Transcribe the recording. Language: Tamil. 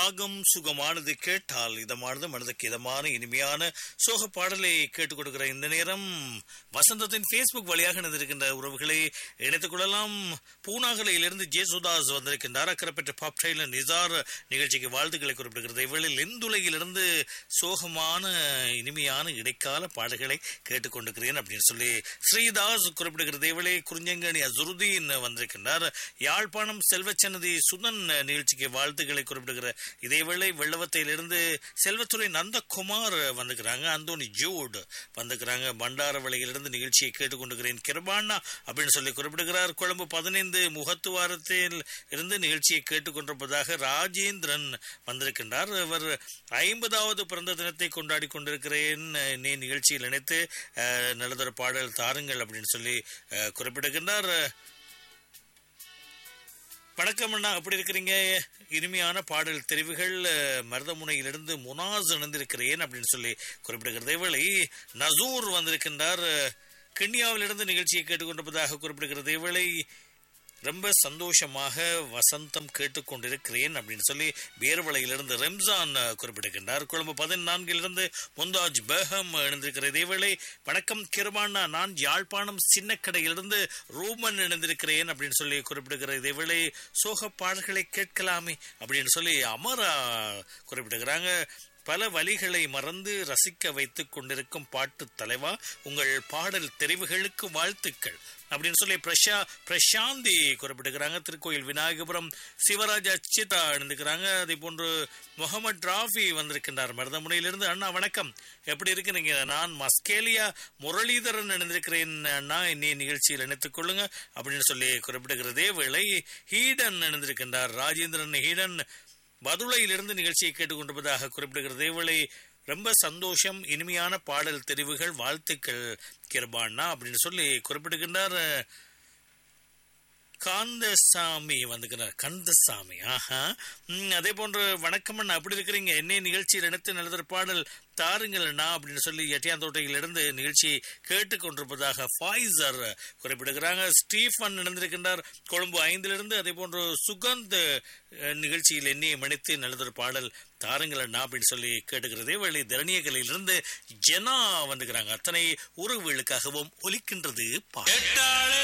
ராகம் சுகமானது கேட்டால் இதமானது மனதுக்கு இதமான இனிமையான சோக பாடலை கேட்டுக் கொடுக்கிற இந்த நேரம் வசந்தத்தின் ஃபேஸ்புக் வழியாக இணைந்திருக்கின்ற உறவுகளை இணைத்துக் கொள்ளலாம் பூனாகலையிலிருந்து ஜே சுதாஸ் வந்திருக்கின்றார் அக்கறைப்பட்ட பாப் டைலர் நிசார் நிகழ்ச்சிக்கு வாழ்த்துக்களை குறிப்பிடுகிறது இவளில் இந்துலையிலிருந்து சோகமான இனிமையான இடைக்கால பாடல்களை கேட்டுக்கொண்டிருக்கிறேன் அப்படின்னு சொல்லி ஸ்ரீதாஸ் குறிப்பிடுகிறது இவளே குறிஞ்சங்கணி அசுருதீன் வந்திருக்கின்றார் யாழ்ப்பாணம் செல்வச்சன்னதி சுதன் நிகழ்ச்சிக்கு வாழ்த்துக்களை குறிப்பிடுகிற இதேவேளை வெள்ளவத்தையிலிருந்து செல்வத்துறை நந்தகுமார் வந்துக்கிறாங்க அந்தோனி ஜூட் வந்துக்கிறாங்க பண்டாரவளையிலிருந்து நிகழ்ச்சியை கேட்டுக்கொண்டிருக்கிறேன் கிருபாண்ணா அப்படின்னு சொல்லி குறிப்பிடுகிறார் கொழும்பு பதினைந்து முகத்துவாரத்தில் இருந்து நிகழ்ச்சியை கேட்டுக்கொண்டிருப்பதாக ராஜேந்திரன் வந்திருக்கின்றார் அவர் ஐம்பதாவது பிறந்த தினத்தை கொண்டாடி கொண்டிருக்கிறேன் நீ நிகழ்ச்சியில் நினைத்து அஹ், நல்லதொரு பாடல் தாருங்கள் அப்படின்னு சொல்லி அஹ், குறிப்பிடுகின்றார் வணக்கம் அண்ணா எப்படி இருக்கிறீங்க இனிமையான பாடல் தெரிவுகள் அஹ், மருதமுனையிலிருந்து முனாஸ் இணைந்திருக்கிறேன் அப்படின்னு சொல்லி குறிப்பிடுகிறது இவளை நசூர் வந்திருக்கின்றார் அஹ், கென்யாவிலிருந்து நிகழ்ச்சியை கேட்டுக்கொண்டிருப்பதாக குறிப்பிடுகிறது இவளை ரொம்ப சந்தோஷமாக வசந்தம் கேட்டுக்கொண்டிருக்கிறேன் அப்படின்னு சொல்லி பேர்வளையிலிருந்து ரெம்சான் அஹ், குறிப்பிடுகின்றார் கொழும்பு பதினான்கிலிருந்து முந்தாஜ் பேகம் இணைந்திருக்கிற இதேவேளை வணக்கம் கிருமாண்ணா நான் யாழ்ப்பாணம் சின்னக்கடையிலிருந்து ரூமன் இணைந்திருக்கிறேன் அப்படின்னு சொல்லி குறிப்பிடுகிற இதேவேளை சோக பாடல்களை கேட்கலாமே அப்படின்னு சொல்லி அமரா குறிப்பிடுகிறாங்க பல வழிகளை மறந்து ரசிக்க வைத்துக் கொண்டிருக்கும் பாட்டு தலைவா உங்கள் பாடல் தெரிவுகளுக்கு வாழ்த்துக்கள் அப்படின்னு சொல்லி பிரஷா பிரசாந்தி குறிப்பிட்டுக்கிறாங்க திருக்கோயில் விநாயகபுரம் சிவராஜ் அச்சிதா எழுந்துக்கிறாங்க அதே போன்று முகமது ராஃபி வந்திருக்கின்றார் மருதமுனையிலிருந்து அண்ணா வணக்கம் எப்படி இருக்கிறீங்க நான் மஸ்கேலியா முரளிதரன் இணைந்திருக்கிறேன் அண்ணா இன்னைய நிகழ்ச்சியில் இணைத்துக் கொள்ளுங்க அப்படின்னு சொல்லி குறிப்பிடுகிறதே வேளை ஹீடன் இணைந்திருக்கின்றார் ராஜேந்திரன் ஹீடன் பதுளையிலிருந்து நிகழ்ச்சியை கேட்டுக்கொண்டிருப்பதாக குறிப்பிடுகிறது இவளை ரொம்ப சந்தோஷம் இனிமையான பாடல் தெரிவுகள் வாழ்த்துக்கள் கிருபாண்ணா அப்படின்னு சொல்லி குறிப்பிடுகின்றார் காந்தசாமி வந்துக்கிறார் கந்தசாமி ஆஹா ம், அதே போன்று வணக்கம் அண்ணா அப்படி இருக்கிறீங்க என்ன நிகழ்ச்சியில் இணைத்து நல்லதொரு பாடல் தாருங்கள் அண்ணா அப்படின்னு சொல்லி எட்டியாந்தோட்டையிலிருந்து நிகழ்ச்சியை கேட்டுக்கொண்டிருப்பதாக ஃபாய்சர் குறிப்பிடுகிறாங்க ஸ்டீஃபன் இணைந்திருக்கின்றார் கொழும்பு ஐந்திலிருந்து அதே போன்று சுகந்த் அஹ், நிகழ்ச்சியில் எண்ணியை மணித்து நல்லதொரு பாடல் தாருங்கள் அண்ணா அப்படின்னு சொல்லி கேட்டுக்கிறதே வழி தரணியகலையிலிருந்து ஜெனா வந்துக்கிறாங்க அத்தனை உறவுகளுக்காகவும் ஒலிக்கின்றது பாடல் எட்டாளு